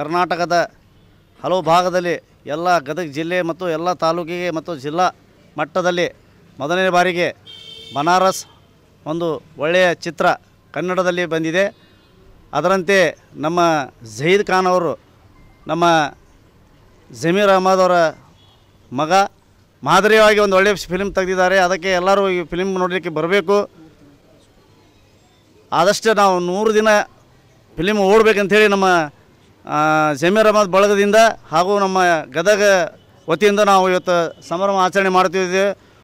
ಕರ್ನಾಟಕದ ಹಲವು ಭಾಗದಲ್ಲಿ ಎಲ್ಲ ಗದಗ ಜಿಲ್ಲೆ ಮತ್ತು ಎಲ್ಲ ತಾಲೂಕಿಗೆ ಮತ್ತು ಜಿಲ್ಲಾ ಮಟ್ಟದಲ್ಲಿ ಮೊದಲನೇ ಬಾರಿಗೆ ಬನಾರಸ್ ಒಂದು ಒಳ್ಳೆಯ ಚಿತ್ರ ಕನ್ನಡದಲ್ಲಿ ಬಂದಿದೆ ಅದರಂತೆ ನಮ್ಮ ಜಹೀದ್ ಖಾನ್ ಅವರು ನಮ್ಮ ಜಮೀರ್ ಅಹಮದ್ ಅವರ ಮಗ ಮಾದರಿಯಾಗಿ ಒಂದು ಒಳ್ಳೆಯ ಫಿಲ್ಮ್ ತೆಗೆದಿದ್ದಾರೆ ಅದಕ್ಕೆ ಎಲ್ಲರೂ ಈ ಫಿಲ್ಮ್ ನೋಡಲಿಕ್ಕೆ ಬರಬೇಕು ಆದಷ್ಟು ನಾವು ನೂರು ದಿನ ಫಿಲಿಮ್ ಓಡಬೇಕಂತೇಳಿ ನಮ್ಮ ಆ, ಜಮೀರ್ ಅಹಮದ್ ಬಳಗದಿಂದ ಹಾಗೂ ನಮ್ಮ ಗದಗ ವತಿಯಿಂದ ನಾವು ಇವತ್ತು ಸಂಭ್ರಮ ಆಚರಣೆ ಮಾಡ್ತಿದ್ದೇವೆ